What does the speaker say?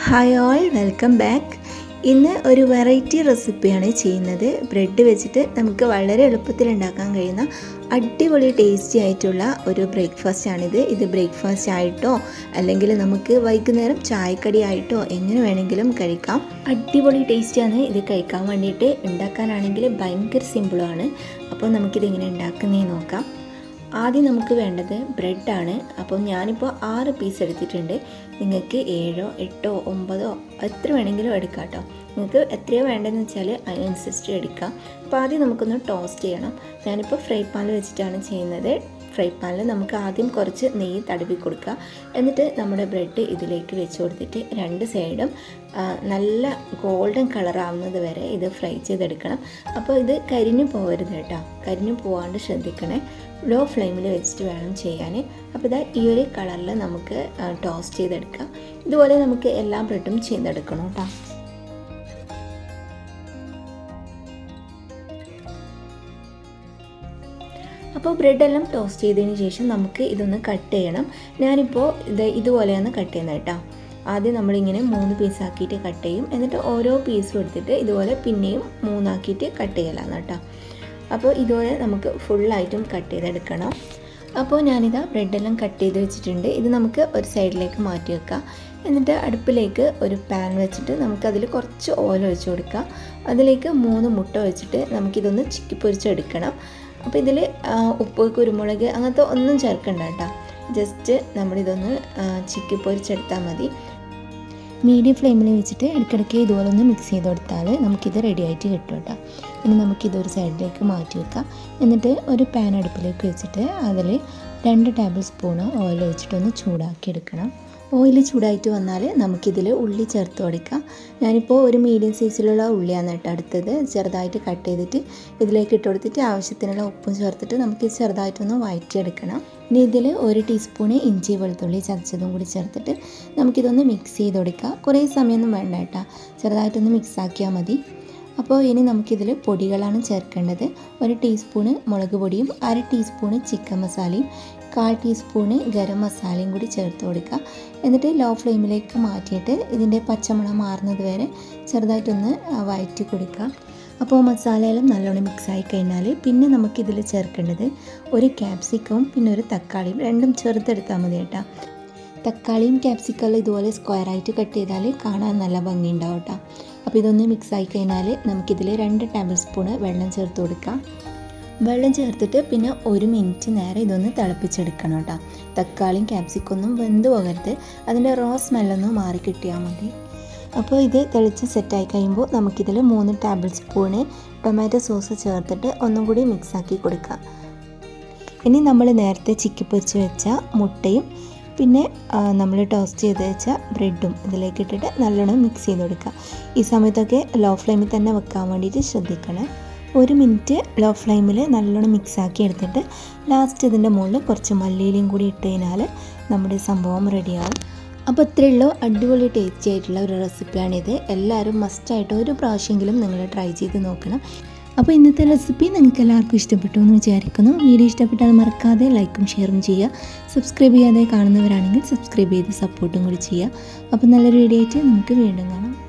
hi all welcome back ഇന്ന് ഒരു variety റെസിപ്പിയാണ് ചെയ്യുന്നത് ബ്രെഡ് വെച്ചിട്ട് നമുക്ക് വളരെ എളുപ്പത്തിൽ ഉണ്ടാക്കാൻ കഴിയുന്ന അടിപൊളി ടേസ്റ്റി ആയിട്ടുള്ള ഒരു ബ്രേക്ക്ഫാസ്റ്റ് ആണിത് ഇത് ബ്രേക്ക്ഫാസ്റ്റ് ആയിട്ടോ അല്ലെങ്കിൽ നമുക്ക് വൈകുന്നേരം ചായക്കടി ആയിട്ടോ എങ്ങനെ വേണമെങ്കിലും കഴിക്കാം അടിപൊളി ടേസ്റ്റിയാണ് ഇത് കഴിക്കാൻ വേണ്ടിയിട്ട് ഉണ്ടാക്കാനാണെങ്കിൽ ഭയങ്കര സിമ്പിളാണ് അപ്പോൾ നമുക്കിത് എങ്ങനെ ഉണ്ടാക്കുന്നതെന്ന് നോക്കാം ആദ്യം നമുക്ക് വേണ്ടത് ബ്രെഡാണ് അപ്പോൾ ഞാനിപ്പോൾ ആറ് പീസ് എടുത്തിട്ടുണ്ട് നിങ്ങൾക്ക് ഏഴോ എട്ടോ ഒമ്പതോ എത്ര വേണമെങ്കിലും എടുക്കാം കേട്ടോ നിങ്ങൾക്ക് എത്രയോ വേണ്ടതെന്ന് വെച്ചാൽ അതിനനുസരിച്ച് എടുക്കാം അപ്പോൾ ആദ്യം നമുക്കൊന്ന് ടോസ്റ്റ് ചെയ്യണം ഞാനിപ്പോൾ ഫ്രൈ പാനിൽ വെച്ചിട്ടാണ് ചെയ്യുന്നത് ഫ്രൈ പാനിൽ നമുക്ക് ആദ്യം കുറച്ച് നെയ്യ് തടവി കൊടുക്കുക എന്നിട്ട് നമ്മുടെ ബ്രെഡ് ഇതിലേക്ക് വെച്ച് കൊടുത്തിട്ട് രണ്ട് സൈഡും നല്ല ഗോൾഡൻ കളർ ആവുന്നത് വരെ ഇത് ഫ്രൈ ചെയ്തെടുക്കണം അപ്പോൾ ഇത് കരിഞ്ഞു പോകരുത് കേട്ടോ കരിഞ്ഞു പോകാണ്ട് ശ്രദ്ധിക്കണേ ലോ ഫ്ലെയിമിൽ വെച്ചിട്ട് വേണം ചെയ്യാൻ അപ്പോൾ ഇതാ ഈ ഒരു കളറിൽ നമുക്ക് ടോസ്റ്റ് ചെയ്തെടുക്കാം ഇതുപോലെ നമുക്ക് എല്ലാ ബ്രെഡും ചെയ്തെടുക്കണം കേട്ടോ അപ്പോൾ ബ്രെഡെല്ലാം ടോസ്റ്റ് ചെയ്തതിന് ശേഷം നമുക്ക് ഇതൊന്ന് കട്ട് ചെയ്യണം ഞാനിപ്പോൾ ഇത് ഇതുപോലെയാണ് കട്ട് ചെയ്യുന്നത് കേട്ടോ ആദ്യം നമ്മളിങ്ങനെ മൂന്ന് പീസാക്കിയിട്ട് കട്ട് ചെയ്യും എന്നിട്ട് ഓരോ പീസും എടുത്തിട്ട് ഇതുപോലെ പിന്നെയും മൂന്നാക്കിയിട്ട് കട്ട് ചെയ്യലാണ് കേട്ടോ അപ്പോൾ ഇതുപോലെ നമുക്ക് ഫുള്ളായിട്ടും കട്ട് ചെയ്തെടുക്കണം അപ്പോൾ ഞാനിതാ ബ്രെഡെല്ലാം കട്ട് ചെയ്ത് വെച്ചിട്ടുണ്ട് ഇത് നമുക്ക് ഒരു സൈഡിലേക്ക് മാറ്റി വെക്കാം എന്നിട്ട് അടുപ്പിലേക്ക് ഒരു പാൻ വെച്ചിട്ട് നമുക്കതിൽ കുറച്ച് ഓയിൽ ഒഴിച്ച് കൊടുക്കാം അതിലേക്ക് മൂന്ന് മുട്ട വെച്ചിട്ട് നമുക്കിതൊന്ന് ചിക്കി പൊരിച്ചെടുക്കണം അപ്പോൾ ഇതിൽ ഉപ്പ് കുരുമുളക് അങ്ങനത്തെ ഒന്നും ചേർക്കണ്ട കേട്ടോ ജസ്റ്റ് നമ്മളിതൊന്ന് ചിക്കി പൊരിച്ചെടുത്താൽ മതി മീഡിയം ഫ്ലെയിമിൽ വെച്ചിട്ട് ഇടയ്ക്കിടയ്ക്ക് ഇതുപോലെ ഒന്ന് മിക്സ് ചെയ്ത് കൊടുത്താൽ നമുക്കിത് റെഡി ആയിട്ട് കിട്ടും കേട്ടോ ഇനി നമുക്കിതൊരു സൈഡിലേക്ക് മാറ്റി വെക്കാം എന്നിട്ട് ഒരു പാൻ അടുപ്പിലേക്ക് വെച്ചിട്ട് അതിൽ രണ്ട് ടേബിൾ സ്പൂണ് ഓയിൽ വെച്ചിട്ടൊന്ന് ചൂടാക്കി എടുക്കണം ഓയിൽ ചൂടായിട്ട് വന്നാൽ നമുക്കിതിൽ ഉള്ളി ചേർത്ത് കൊടുക്കാം ഞാനിപ്പോൾ ഒരു മീഡിയം സൈസിലുള്ള ഉള്ളിയാണ് കേട്ടോ അടുത്തത് ചെറുതായിട്ട് കട്ട് ചെയ്തിട്ട് ഇതിലേക്ക് ഇട്ട് കൊടുത്തിട്ട് ആവശ്യത്തിനുള്ള ഉപ്പും ചേർത്തിട്ട് നമുക്ക് ചെറുതായിട്ടൊന്ന് വഴറ്റിയെടുക്കണം ഇനി ഇതിൽ ഒരു ടീസ്പൂണ് ഇഞ്ചി വെളുത്തുള്ളി ചതച്ചതും കൂടി ചേർത്തിട്ട് നമുക്കിതൊന്ന് മിക്സ് ചെയ്ത് കൊടുക്കാം കുറേ സമയമൊന്നും വേണ്ട കേട്ടോ ചെറുതായിട്ടൊന്ന് മിക്സ് ആക്കിയാൽ മതി അപ്പോൾ ഇനി നമുക്കിതിൽ പൊടികളാണ് ചേർക്കേണ്ടത് ഒരു ടീസ്പൂണ് മുളക് പൊടിയും അര ടീസ്പൂണ് ചിക്കൻ മസാലയും കാൽ ടീസ്പൂണ് ഗരം മസാലയും കൂടി ചേർത്ത് കൊടുക്കുക എന്നിട്ട് ലോ ഫ്ലെയിമിലേക്ക് മാറ്റിയിട്ട് ഇതിൻ്റെ പച്ചമണം മാറുന്നത് വരെ ചെറുതായിട്ടൊന്ന് വഴറ്റി കൊടുക്കുക അപ്പോൾ മസാലയെല്ലാം നല്ലോണം മിക്സ് ആയി കഴിഞ്ഞാൽ പിന്നെ നമുക്കിതിൽ ചേർക്കേണ്ടത് ഒരു ക്യാപ്സിക്കവും പിന്നെ ഒരു തക്കാളിയും രണ്ടും ചെറുതെടുത്താൽ മതി കേട്ടോ തക്കാളിയും ക്യാപ്സിക്കലും ഇതുപോലെ സ്ക്വയറായിട്ട് കട്ട് ചെയ്താൽ കാണാൻ നല്ല ഭംഗിയുണ്ടാവും കേട്ടോ അപ്പോൾ ഇതൊന്ന് മിക്സ് ആയി കഴിഞ്ഞാൽ നമുക്കിതിൽ രണ്ട് ടേബിൾ സ്പൂണ് വെള്ളം ചേർത്ത് കൊടുക്കാം വെള്ളം ചേർത്തിട്ട് പിന്നെ ഒരു മിനിറ്റ് നേരം ഇതൊന്ന് തിളപ്പിച്ചെടുക്കണം കേട്ടോ തക്കാളിയും ക്യാപ്സിക്കൊന്നും വെന്ത് പോകരുത് അതിൻ്റെ റോ സ്മെല്ലൊന്നും മാറി കിട്ടിയാൽ മതി അപ്പോൾ ഇത് തെളിച്ച് സെറ്റായി കഴിയുമ്പോൾ നമുക്കിതിൽ മൂന്ന് ടേബിൾ സ്പൂണ് ടൊമാറ്റോ സോസ് ചേർത്തിട്ട് ഒന്നും കൂടി മിക്സാക്കി കൊടുക്കാം ഇനി നമ്മൾ നേരത്തെ ചിക്കി പൊരിച്ച് വെച്ച മുട്ടയും പിന്നെ നമ്മൾ ടോസ്റ്റ് ചെയ്ത് വെച്ച ബ്രെഡും ഇതിലേക്ക് ഇട്ടിട്ട് നല്ലോണം മിക്സ് ചെയ്ത് കൊടുക്കുക ഈ സമയത്തൊക്കെ ലോ ഫ്ലെയിമിൽ തന്നെ വെക്കാൻ വേണ്ടിയിട്ട് ശ്രദ്ധിക്കണം ഒരു മിനിറ്റ് ലോ ഫ്ലെയിമിൽ നല്ലോണം മിക്സ് ആക്കി എടുത്തിട്ട് ലാസ്റ്റ് ഇതിൻ്റെ മുകളിൽ കുറച്ച് മല്ലിയിലയും കൂടി ഇട്ട് കഴിഞ്ഞാൽ നമ്മുടെ സംഭവം റെഡിയാവും അപ്പോൾ ഇത്രയേ ഉള്ളൂ അടിപൊളി ടേസ്റ്റി ആയിട്ടുള്ള ഒരു റെസിപ്പിയാണിത് എല്ലാവരും മസ്റ്റായിട്ട് ഒരു പ്രാവശ്യമെങ്കിലും നിങ്ങൾ ട്രൈ ചെയ്ത് നോക്കണം അപ്പോൾ ഇന്നത്തെ റെസിപ്പി നിങ്ങൾക്ക് എല്ലാവർക്കും ഇഷ്ടപ്പെട്ടു എന്ന് വിചാരിക്കുന്നു വീഡിയോ ഇഷ്ടപ്പെട്ടാൽ മറക്കാതെ ലൈക്കും ഷെയറും ചെയ്യുക സബ്സ്ക്രൈബ് ചെയ്യാതെ കാണുന്നവരാണെങ്കിൽ സബ്സ്ക്രൈബ് ചെയ്ത് സപ്പോർട്ടും കൂടി ചെയ്യുക അപ്പോൾ നല്ലൊരു വീഡിയോ ആയിട്ട് നമുക്ക് വീണ്ടും കാണാം